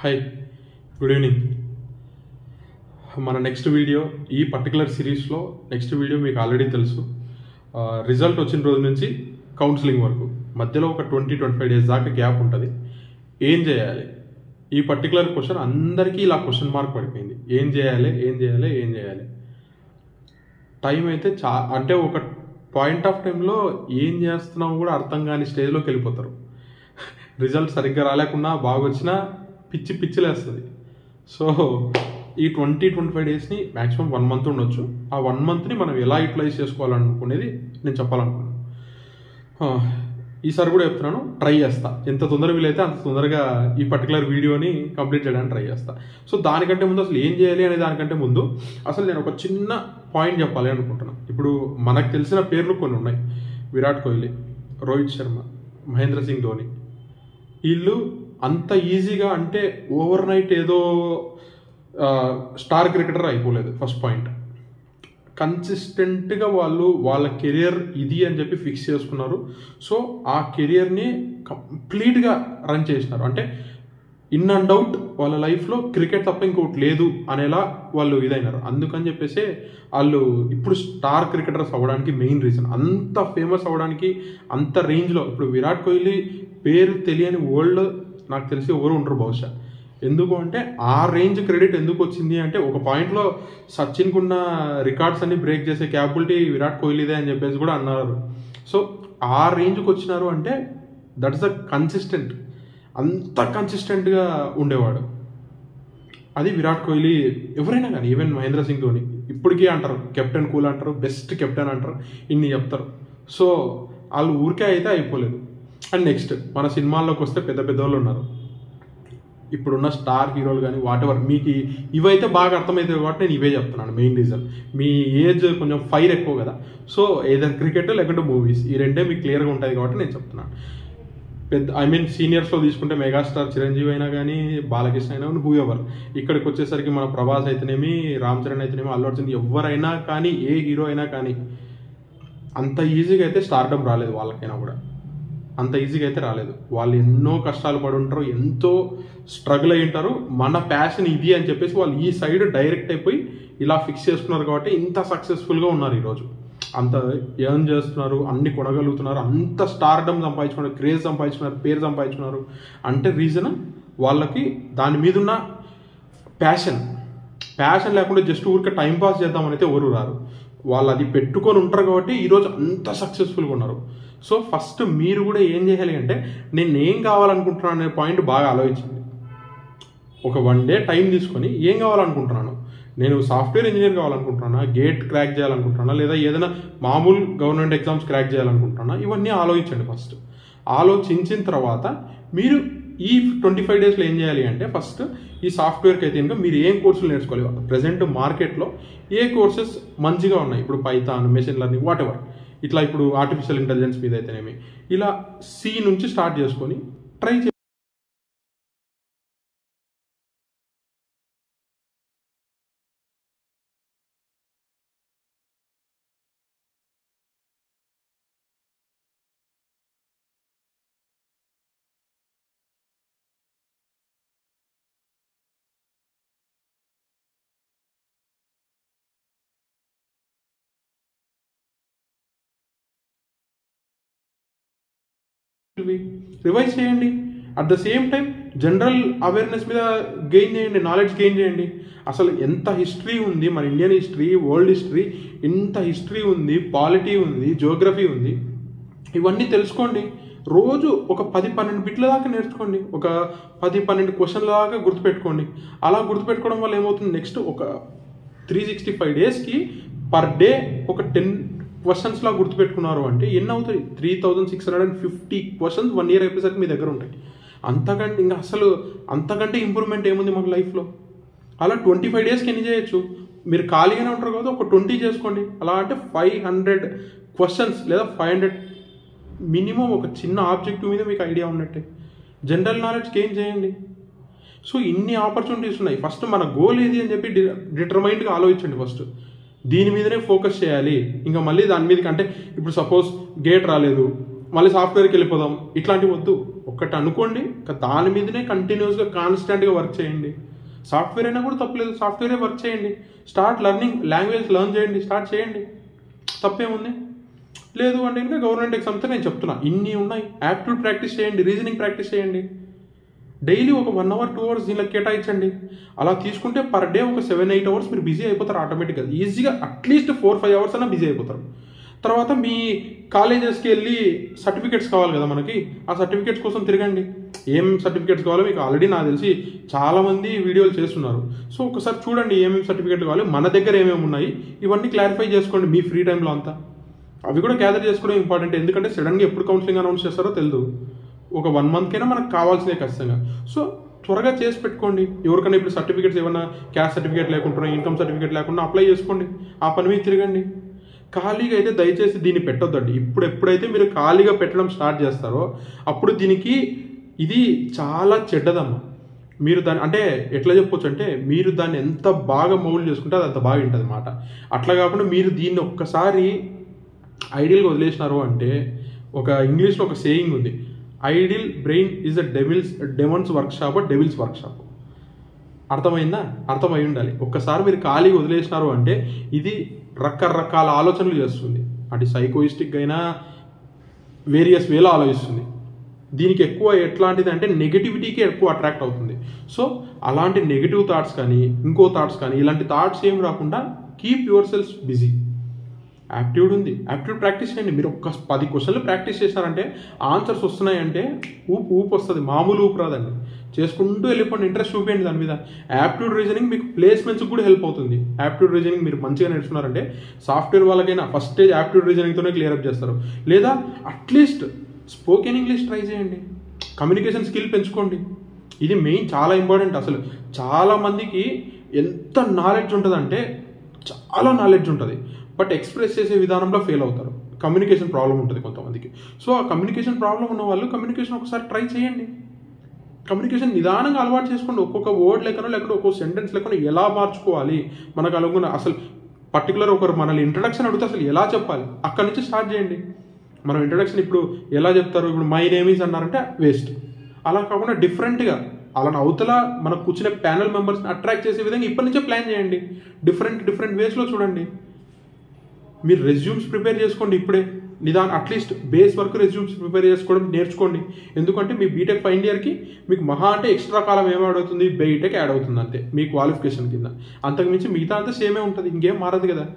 hi good evening మన next video ఈ particular సిరీస్లో నెక్స్ట్ వీడియో మీకు ఆల్రెడీ తెలుసు రిజల్ట్ వచ్చిన రోజు నుంచి కౌన్సిలింగ్ వరకు మధ్యలో ఒక ట్వంటీ ట్వంటీ ఫైవ్ డేస్ దాకా గ్యాప్ ఉంటుంది ఏం చేయాలి ఈ పర్టికులర్ క్వశ్చన్ అందరికీ ఇలా క్వశ్చన్ మార్క్ పడిపోయింది ఏం చేయాలి ఏం చేయాలి ఏం చేయాలి టైం అయితే చా అంటే ఒక పాయింట్ ఆఫ్ టైంలో ఏం చేస్తున్నామో కూడా అర్థం కాని స్టేజ్లోకి వెళ్ళిపోతారు రిజల్ట్ సరిగ్గా రాలేకున్నా బాగా వచ్చినా పిచ్చి పిచ్చిలేస్తుంది సో ఈ ట్వంటీ ట్వంటీ ఫైవ్ డేస్ని మ్యాక్సిమం వన్ మంత్ ఉండొచ్చు ఆ వన్ మంత్ని మనం ఎలా యూటిలైజ్ చేసుకోవాలనుకునేది నేను చెప్పాలనుకున్నాను ఆ, ఈసారి కూడా చెప్తున్నాను ట్రై చేస్తా ఎంత తొందరగా వీలైతే అంత తొందరగా ఈ పర్టికులర్ వీడియోని కంప్లీట్ చేయడానికి ట్రై చేస్తా సో దానికంటే ముందు అసలు ఏం చేయాలి అనే దానికంటే ముందు అసలు నేను ఒక చిన్న పాయింట్ చెప్పాలి అనుకుంటున్నాను ఇప్పుడు మనకు తెలిసిన పేర్లు కొన్ని ఉన్నాయి విరాట్ కోహ్లీ రోహిత్ శర్మ మహేంద్ర సింగ్ ధోని వీళ్ళు అంత ఈజీగా అంటే ఓవర్ నైట్ ఏదో ఆ, స్టార్ క్రికెటర్ అయిపోలేదు ఫస్ట్ పాయింట్ కన్సిస్టెంట్గా వాళ్ళు వాళ్ళ కెరియర్ ఇది అని చెప్పి ఫిక్స్ చేసుకున్నారు సో ఆ కెరియర్ని కంప్లీట్గా రన్ చేసినారు అంటే ఇన్ అండ్ అవుట్ వాళ్ళ లైఫ్లో క్రికెట్ తప్ప ఇంకోటి లేదు అనేలా వాళ్ళు ఇదైనారు అందుకని చెప్పేసి వాళ్ళు ఇప్పుడు స్టార్ క్రికెటర్స్ అవ్వడానికి మెయిన్ రీజన్ అంత ఫేమస్ అవ్వడానికి అంత రేంజ్లో ఇప్పుడు విరాట్ కోహ్లీ పేరు తెలియని వరల్డ్ నాకు తెలిసి ఎవరు ఉండరు బహుశా ఎందుకు అంటే ఆ రేంజ్ క్రెడిట్ ఎందుకు వచ్చింది అంటే ఒక పాయింట్లో సచిన్కున్న రికార్డ్స్ అన్ని బ్రేక్ చేసే క్యాపబిలిటీ విరాట్ కోహ్లీదే అని చెప్పేసి కూడా అన్నారు సో ఆ రేంజ్కి వచ్చినారు అంటే దట్స్ ద కన్సిస్టెంట్ అంత కన్సిస్టెంట్గా ఉండేవాడు అది విరాట్ కోహ్లీ ఎవరైనా కానీ ఈవెన్ మహేంద్ర సింగ్ ధోని ఇప్పటికీ అంటారు కెప్టెన్ కూల్ అంటారు బెస్ట్ కెప్టెన్ అంటారు ఇన్ని చెప్తారు సో వాళ్ళు ఊరికే అయితే అయిపోలేదు అండ్ నెక్స్ట్ మన సినిమాల్లోకి వస్తే పెద్ద పెద్ద వాళ్ళు ఉన్నారు ఇప్పుడున్న స్టార్ హీరోలు కానీ వాట్ ఎవర్ మీకు ఈ- ఇవైతే బాగా అర్థమవుతాయి కాబట్టి నేను ఇవే చెప్తున్నాను మెయిన్ రీజన్ మీ ఏజ్ కొంచెం ఫైర్ ఎక్కువ కదా సో ఏదైనా క్రికెట్ లేకుంటే మూవీస్ ఈ రెండే మీకు క్లియర్గా ఉంటుంది కాబట్టి నేను చెప్తున్నాను పెద్ద ఐ మీన్ సీనియర్స్లో తీసుకుంటే మెగాస్టార్ చిరంజీవి అయినా కానీ బాలకృష్ణ అయినా కానీ హూ ఎవర్ ఇక్కడికి వచ్చేసరికి మన ప్రభాస్ అయితేనేమి రామ్ చరణ్ అయితేనేమి అల్లు అర్జున్ ఎవరైనా కానీ ఏ హీరో అయినా కానీ అంత ఈజీగా అయితే స్టార్డమ్ రాలేదు వాళ్ళకైనా కూడా అంత ఈజీగా అయితే రాలేదు వాళ్ళు ఎన్నో కష్టాలు పడి ఉంటారు ఎంతో స్ట్రగుల్ అయి ఉంటారు మన ప్యాషన్ ఇది అని చెప్పేసి వాళ్ళు ఈ సైడ్ డైరెక్ట్ అయిపోయి ఇలా ఫిక్స్ చేసుకున్నారు కాబట్టి ఇంత సక్సెస్ఫుల్గా ఉన్నారు ఈరోజు అంత ఎర్న్ చేస్తున్నారు అన్ని కొనగలుగుతున్నారు అంత స్టార్డమ్ సంపాదించుకున్నారు క్రేజ్ సంపాదించుకున్నారు పేరు సంపాదించుకున్నారు అంటే రీజన్ వాళ్ళకి దాని మీద ఉన్న ప్యాషన్ ప్యాషన్ లేకుండా జస్ట్ ఊరికే టైం పాస్ చేద్దామని అయితే ఎవరు రారు వాళ్ళు అది పెట్టుకొని ఉంటారు కాబట్టి ఈరోజు అంత సక్సెస్ఫుల్గా ఉన్నారు సో ఫస్ట్ మీరు కూడా ఏం చేయాలి అంటే నేను ఏం కావాలనుకుంటున్నాను అనే పాయింట్ బాగా ఆలోచించింది ఒక వన్ డే టైం తీసుకొని ఏం కావాలనుకుంటున్నాను నేను సాఫ్ట్వేర్ ఇంజనీర్ కావాలనుకుంటున్నానా గేట్ క్రాక్ చేయాలనుకుంటున్నానా లేదా ఏదైనా మామూలు గవర్నమెంట్ ఎగ్జామ్స్ క్రాక్ చేయాలనుకుంటున్నానా ఇవన్నీ ఆలోచించండి ఫస్ట్ ఆలోచించిన తర్వాత మీరు ఈ ట్వంటీ ఫైవ్ డేస్లో ఏం చేయాలి అంటే ఫస్ట్ ఈ సాఫ్ట్వేర్కి అయితే ఇంకా మీరు ఏం కోర్సులు నేర్చుకోవాలి ప్రజెంట్ మార్కెట్లో ఏ కోర్సెస్ మంచిగా ఉన్నాయి ఇప్పుడు Python machine learning whatever ఇట్లా ఇప్పుడు ఆర్టిఫిషియల్ ఇంటెలిజెన్స్ మీద అయితేనేమి ఇలా సి నుంచి స్టార్ట్ చేసుకొని ట్రై చే రివైజ్ చేయండి at the same time general awareness మీద గెయిన్ చేయండి నాలెడ్జ్ గెయిన్ చేయండి అసలు ఎంత హిస్టరీ ఉంది మన ఇండియన్ హిస్టరీ వరల్డ్ హిస్టరీ ఎంత హిస్టరీ ఉంది పాలిటీ ఉంది జోగ్రఫీ ఉంది ఇవన్నీ తెలుసుకోండి రోజు ఒక పది పన్నెండు బిట్ల దాకా నేర్చుకోండి ఒక పది పన్నెండు క్వశ్చన్ల దాకా గుర్తుపెట్టుకోండి అలా గుర్తుపెట్టుకోవడం వల్ల ఏమవుతుంది నెక్స్ట్ ఒక త్రీ సిక్స్టీ ఫైవ్ డేస్కి పర్ డే ఒక టెన్ క్వశ్చన్స్ లా గుర్తుపెట్టుకున్నారు అంటే ఎన్ని అవుతాయి three thousand six hundred and fifty questions one year అయిపోయేసరికి మీ దగ్గర ఉంటాయి అంతకంటే ఇంకా అసలు అంతకంటే ఇంప్రూవ్మెంట్ ఏముంది మన లైఫ్లో అలా ట్వంటీ ఫైవ్ డేస్కి ఎన్ని చేయొచ్చు మీరు ఖాళీగానే ఉంటారు కదా ఒక ట్వంటీ చేసుకోండి అలా అంటే ఫైవ్ హండ్రెడ్ క్వశ్చన్స్ లేదా ఫైవ్ హండ్రెడ్ మినిమం ఒక చిన్న ఆబ్జెక్టివ్ మీద మీకు ఐడియా ఉన్నట్టే జనరల్ నాలెడ్జ్ గెయిన్ చేయండి సో ఇన్ని ఆపర్చునిటీస్ ఉన్నాయి ఫస్ట్ మన గోల్ ఏది అని చెప్పి డిటర్మైన్డ్గా ఆలోచించండి ఫస్ట్ దీని మీదనే ఫోకస్ చేయాలి ఇంకా మళ్ళీ దాని మీదకి అంటే ఇప్పుడు సపోజ్ గేట్ రాలేదు మళ్ళీ సాఫ్ట్వేర్కి వెళ్ళిపోదాం ఇట్లాంటివి వద్దు ఒక్కటి అనుకోండి ఇంకా దాని మీదనే కంటిన్యూస్గా కాన్స్టెంట్గా వర్క్ చేయండి సాఫ్ట్వేర్ అయినా కూడా తప్పలేదు సాఫ్ట్వేరే వర్క్ చేయండి స్టార్ట్ లెర్నింగ్ లాంగ్వేజ్ లెర్న్ చేయండి స్టార్ట్ చేయండి తప్పేముంది లేదు అంటే ఇంకా గవర్నమెంట్ ఎగ్జామ్తో నేను చెప్తున్నా ఇన్ని ఉన్నాయి యాప్ట్యూడ్ ప్రాక్టీస్ చేయండి రీజనింగ్ ప్రాక్టీస్ చేయండి డైలీ ఒక వన్ అవర్ టూ అవర్స్ దీనికి కేటాయించండి అలా తీసుకుంటే పర్ డే ఒక సెవెన్ ఎయిట్ అవర్స్ మీరు బిజీ అయిపోతారు ఆటోమేటిక్గా ఈజీగా అట్లీస్ట్ ఫోర్ ఫైవ్ అవర్స్ అయినా బిజీ అయిపోతారు తర్వాత మీ కాలేజెస్కి వెళ్ళి సర్టిఫికేట్స్ కావాలి కదా మనకి ఆ సర్టిఫికేట్స్ కోసం తిరగండి ఏం సర్టిఫికేట్స్ కావాలో మీకు ఆల్రెడీ నాకు తెలిసి చాలామంది వీడియోలు చేస్తున్నారు సో ఒకసారి చూడండి ఏమేమి సర్టిఫికేట్లు కావాలి మన దగ్గర ఏమేమి ఉన్నాయి ఇవన్నీ క్లారిఫై చేసుకోండి మీ ఫ్రీ టైంలో అంతా అవి కూడా గ్యాదర్ చేసుకోవడం ఇంపార్టెంట్ ఎందుకంటే సడన్గా ఎప్పుడు కౌన్సిలింగ్ అనౌన్స్ చేస్తారో తెలియదు ఒక వన్ మంత్కైనా మనకు కావాల్సిందే ఖచ్చితంగా సో త్వరగా చేసి పెట్టుకోండి ఎవరికైనా ఇప్పుడు సర్టిఫికేట్స్ ఏమైనా క్యాస్ట్ సర్టిఫికేట్ లేకుండా ఇన్కమ్ సర్టిఫికేట్ లేకుండా అప్లై చేసుకోండి ఆ పని మీద తిరగండి ఖాళీగా అయితే దయచేసి దీన్ని పెట్టొద్దండి ఇప్పుడు ఎప్పుడైతే మీరు ఖాళీగా పెట్టడం స్టార్ట్ చేస్తారో అప్పుడు దీనికి ఇది చాలా చెడ్డదమ్మా మీరు దాన్ని అంటే ఎట్లా చెప్పొచ్చు అంటే మీరు దాన్ని ఎంత బాగా మౌల్డ్ చేసుకుంటే అది అంత బాగా ఉంటుంది అన్నమాట అట్లా కాకుండా మీరు దీన్ని ఒక్కసారి ఐడియల్గా వదిలేసినారు అంటే ఒక ఇంగ్లీష్లో ఒక సేయింగ్ ఉంది idle brain is a devil's demon's workshop devil's workshop అర్థమైందా అర్థమై ఉండాలి ఒక్కసారి మీరు ఖాళీగా వదిలేసినారు అంటే ఇది రకరకాల ఆలోచనలు చేస్తుంది అది సైకోయిస్టిక్ అయినా వేరియస్ వేలో ఆలోచిస్తుంది దీనికి ఎక్కువ ఎట్లాంటిది అంటే నెగిటివిటీకి ఎక్కువ అట్రాక్ట్ అవుతుంది సో అలాంటి నెగిటివ్ థాట్స్ కానీ ఇంకో థాట్స్ కానీ ఇలాంటి థాట్స్ ఏం రాకుండా keep your cells busy aptitude ఉంది యాప్ట్యూడ్ ప్రాక్టీస్ చేయండి మీరు ఒక్క పది క్వశ్చన్లు ప్రాక్టీస్ చేశారంటే ఆన్సర్స్ వస్తున్నాయంటే ఊపు ఊపు వస్తుంది మామూలు ఊపు రాదండి చేసుకుంటూ వెళ్ళిపోండి ఇంట్రెస్ట్ చూపించండి దాని మీద యాప్ట్యూడ్ రీజనింగ్ మీకు ప్లేస్మెంట్స్కి కూడా హెల్ప్ అవుతుంది యాప్ట్యూడ్ రీజనింగ్ మీరు మంచిగా నేర్చుకున్నారంటే సాఫ్ట్వేర్ వాళ్ళకైనా ఫస్ట్ స్టేజ్ యాప్ట్యూడ్ రీజనింగ్తోనే క్లియర్ అప్ చేస్తారు లేదా అట్లీస్ట్ స్పోకెన్ ఇంగ్లీష్ ట్రై చేయండి కమ్యూనికేషన్ స్కిల్ పెంచుకోండి ఇది మెయిన్ చాలా ఇంపార్టెంట్ అసలు చాలా మందికి ఎంత నాలెడ్జ్ ఉంటుందంటే చాలా నాలెడ్జ్ ఉంటుంది బట్ ఎక్స్ప్రెస్ చేసే విధానంలో ఫెయిల్ అవుతారు కమ్యూనికేషన్ ప్రాబ్లం ఉంటుంది కొంతమందికి సో ఆ కమ్యూనికేషన్ ప్రాబ్లం ఉన్న వాళ్ళు కమ్యూనికేషన్ ఒకసారి ట్రై చేయండి కమ్యూనికేషన్ నిదానంగా అలవాటు చేసుకోండి ఒక్కొక్క వర్డ్ లెక్కనో లేకపోతే ఒక్కొక్క సెంటెన్స్ లెక్కనో ఎలా మార్చుకోవాలి మనకు అనుకున్న అసలు పర్టికులర్ ఒకరు మనల్ని ఇంట్రడక్షన్ అడిగితే అసలు ఎలా చెప్పాలి అక్కడి నుంచి స్టార్ట్ చేయండి మనం ఇంట్రడక్షన్ ఇప్పుడు ఎలా చెప్తారు ఇప్పుడు మై నేమ్ ఈజ్ అన్నారంటే వేస్ట్ అలా కాకుండా డిఫరెంట్గా అలా అవతల మనకు కూర్చునే ప్యానల్ మెంబర్స్ని అట్రాక్ట్ చేసే విధంగా ఇప్పటి నుంచే ప్లాన్ చేయండి డిఫరెంట్ డిఫరెంట్ వేస్లో చూడండి మీరు రెజ్యూమ్స్ ప్రిపేర్ చేసుకోండి ఇప్పుడే నిదాన్ at least base work resumes prepare చేసుకోవడం నేర్చుకోండి ఎందుకంటే మీ బీటెక్ ఫైనల్ ఇయర్కి మీకు మహా అంటే ఎక్స్ట్రా కాలం ఏం యాడ్ అవుతుంది బీటెక్ యాడ్ అవుతుంది అంతే మీ క్వాలిఫికేషన్ కింద అంతకుమించి మిగతా అంతా సేమే ఉంటుంది ఇంకేం మారదు కదా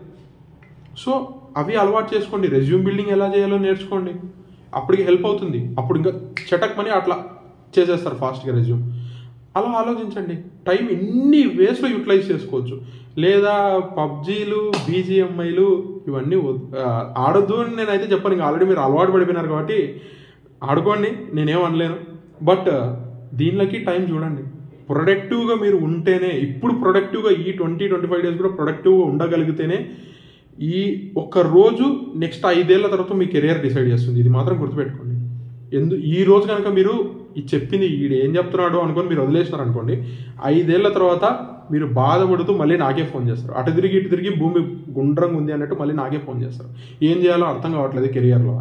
సో అవి అలవాటు చేసుకోండి రెజ్యూమ్ బిల్డింగ్ ఎలా చేయాలో నేర్చుకోండి అప్పటికి హెల్ప్ అవుతుంది అప్పుడు ఇంకా చటక్ మని అట్లా చేసేస్తారు ఫాస్ట్గా రెజ్యూమ్ అలా ఆలోచించండి టైం ఎన్ని వేస్లో యూటిలైజ్ చేసుకోవచ్చు లేదా పబ్జీలు బీజిఎంఐలు ఇవన్నీ వద్- ఆ, ఆడొద్దు అని నేనైతే చెప్పను ఇంకా ఆల్రెడీ మీరు అలవాటు పడిపోయినారు కాబట్టి ఆడుకోండి నేనేం అనలేను బట్ దీనిలోకి టైం చూడండి ప్రొడక్టివ్గా మీరు ఉంటేనే ఇప్పుడు ప్రొడక్టివ్గా ఈ ట్వంటీ ట్వంటీ ఫైవ్ డేస్ కూడా ప్రొడక్టివ్గా ఉండగలిగితేనే ఈ ఒక్క రోజు నెక్స్ట్ ఐదేళ్ల తర్వాత మీ కెరియర్ డిసైడ్ చేస్తుంది ఇది మాత్రం గుర్తుపెట్టుకోండి ఎందు ఈ రోజు కనుక మీరు ఇది చెప్పింది ఈడు ఏం చెప్తున్నాడు అనుకొని మీరు వదిలేసినారు అనుకోండి ఐదేళ్ల తర్వాత మీరు బాధపడుతూ మళ్ళీ నాకే ఫోన్ చేస్తారు అటు తిరిగి ఇటు తిరిగి భూమి గుండ్రంగా ఉంది అన్నట్టు మళ్ళీ నాకే ఫోన్ చేస్తారు ఏం చేయాలో అర్థం కావట్లేదు కెరియర్లో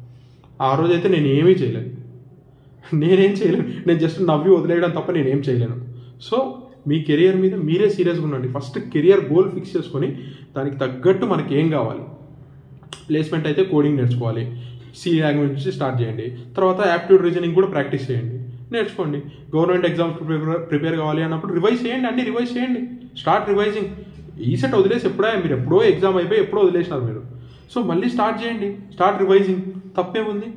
ఆ రోజైతే నేను ఏమీ చేయలేను నేనేం చేయలేను నేను జస్ట్ నవ్వి వదిలేయడం తప్ప నేనేం చేయలేను సో మీ కెరియర్ మీద మీరే సీరియస్గా ఉండండి ఫస్ట్ కెరియర్ గోల్ ఫిక్స్ చేసుకొని దానికి తగ్గట్టు మనకి ఏం కావాలి ప్లేస్మెంట్ అయితే కోడింగ్ నేర్చుకోవాలి సి లాంగ్వేజ్ నుంచి స్టార్ట్ చేయండి తర్వాత యాప్ట్యూడ్ రీజనింగ్ కూడా ప్రాక్టీస్ చేయండి నేర్చుకోండి గవర్నమెంట్ ఎగ్జామ్స్ ప్రిపేర్ ప్రిపేర్ కావాలి అన్నప్పుడు రివైజ్ చేయండి అన్ని రివైజ్ చేయండి స్టార్ట్ రివైజింగ్ ఈ సెట్ వదిలేసి ఎప్పుడే మీరు ఎప్పుడో ఎగ్జామ్ అయిపోయి ఎప్పుడో వదిలేసినారు మీరు సో మళ్ళీ స్టార్ట్ చేయండి స్టార్ట్ రివైజింగ్ తప్పేముంది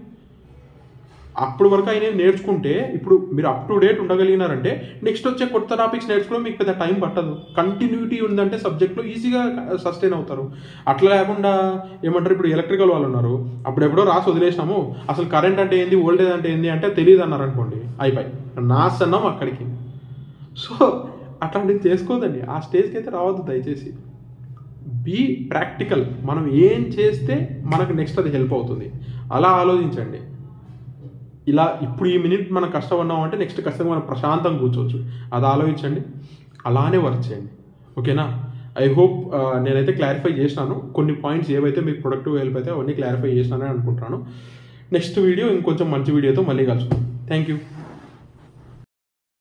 అప్పుడు వరకు ఆయన నేర్చుకుంటే ఇప్పుడు మీరు అప్ టు డేట్ ఉండగలిగినారంటే నెక్స్ట్ వచ్చే కొత్త టాపిక్స్ నేర్చుకోవడం మీకు పెద్ద టైం పట్టదు కంటిన్యూటీ ఉందంటే సబ్జెక్ట్లో ఈజీగా సస్టైన్ అవుతారు అట్లా లేకుండా ఏమంటారు ఇప్పుడు ఎలక్ట్రికల్ వాళ్ళు ఉన్నారు అప్పుడు ఎప్పుడో రాసి వదిలేసినాము అసలు కరెంట్ అంటే ఏంది వోల్టేజ్ అంటే ఏంది అంటే తెలియదు అన్నారు అనుకోండి అయిపోయి నాస్ అన్నాం అక్కడికి సో అట్లాంటివి చేసుకోదండి ఆ స్టేజ్కి అయితే రావద్దు దయచేసి బీ ప్రాక్టికల్ మనం ఏం చేస్తే మనకు నెక్స్ట్ అది హెల్ప్ అవుతుంది అలా ఆలోచించండి ఇలా ఇప్పుడు ఈ మినిట్ మనం కష్టపడినాం అంటే నెక్స్ట్ ఖచ్చితంగా మనం ప్రశాంతంగా కూర్చోవచ్చు అది ఆలోచించండి అలానే వర్క్ చేయండి ఓకేనా ఐ హోప్ నేనైతే క్లారిఫై చేసినాను కొన్ని పాయింట్స్ ఏవైతే మీకు ప్రొడక్టివ్ హెల్ప్ అయితే అవన్నీ క్లారిఫై చేసినానని అనుకుంటున్నాను నెక్స్ట్ వీడియో ఇంకొంచెం మంచి వీడియోతో మళ్ళీ కలుసుకుందాం థ్యాంక్ యూ